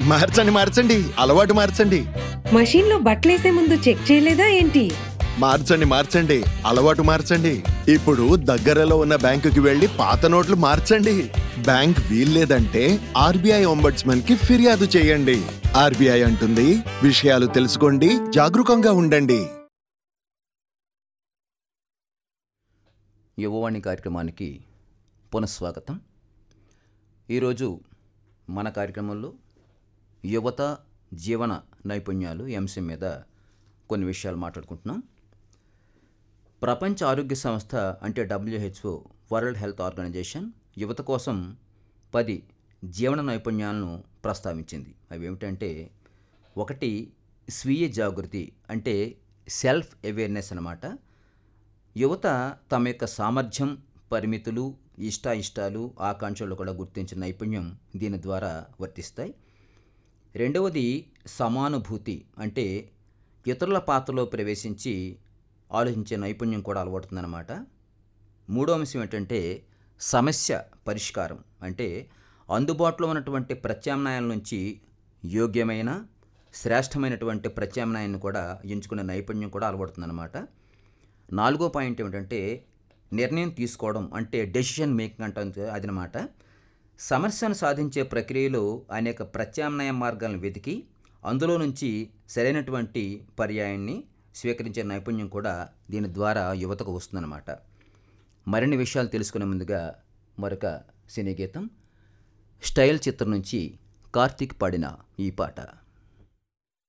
మార్చండి మార్చండి అలవాటు మార్చండి మషీన్లో బట్టలేసే ముందు చెక్ చేయలేదా ఏంటి మార్చండి మార్చండి అలవాటు మార్చండి ఇప్పుడు దగ్గరలో ఉన్న బ్యాంకుకి వెళ్లి పాత నోట్లు మార్చండి బ్యాంక్ వీల్లేదంటే ఆర్బీఐ ఒంబడ్స్మన్ కి ఫిర్యాదు చేయండి ఆర్బీఐ అంటుంది విషయాలు తెలుసుకోండి జాగరూకంగా ఉండండి యువవాణి కార్యక్రమానికి పునఃస్వాగతం ఈరోజు మన కార్యక్రమంలో యువత జీవన నైపుణ్యాలు ఈ అంశం మీద కొన్ని విషయాలు మాట్లాడుకుంటున్నాం ప్రపంచ ఆరోగ్య సంస్థ అంటే డబ్ల్యూహెచ్ఓ వరల్డ్ హెల్త్ ఆర్గనైజేషన్ యువత కోసం పది జీవన నైపుణ్యాలను ప్రస్తావించింది అవి ఏమిటంటే ఒకటి స్వీయ జాగృతి అంటే సెల్ఫ్ అవేర్నెస్ అన్నమాట యువత తమ యొక్క సామర్థ్యం పరిమితులు ఇష్టాయిష్టాలు ఆకాంక్షలు కూడా గుర్తించిన నైపుణ్యం దీని ద్వారా వర్తిస్తాయి రెండవది సమానుభూతి అంటే ఇతరుల పాత్రలో ప్రవేశించి ఆలోచించే నైపుణ్యం కూడా అలవడుతుందన్నమాట మూడో అంశం ఏంటంటే సమస్య పరిష్కారం అంటే అందుబాటులో ఉన్నటువంటి ప్రత్యామ్నాయాల నుంచి యోగ్యమైన శ్రేష్టమైనటువంటి ప్రత్యామ్నాయాన్ని కూడా ఎంచుకునే నైపుణ్యం కూడా అలవడుతుందన్నమాట నాలుగో పాయింట్ ఏమిటంటే నిర్ణయం తీసుకోవడం అంటే డెసిషన్ మేకింగ్ అంటే అదనమాట సమస్యను సాధించే ప్రక్రియలో అనేక ప్రత్యామ్నాయ మార్గాలను వెతికి అందులో నుంచి సరైనటువంటి పర్యాయాన్ని స్వీకరించే నైపుణ్యం కూడా దీని ద్వారా యువతకు వస్తుందన్నమాట మరిన్ని విషయాలు తెలుసుకునే ముందుగా మరొక సినీ గీతం స్టైల్ చిత్రం నుంచి కార్తీక్ పాడిన ఈ పాట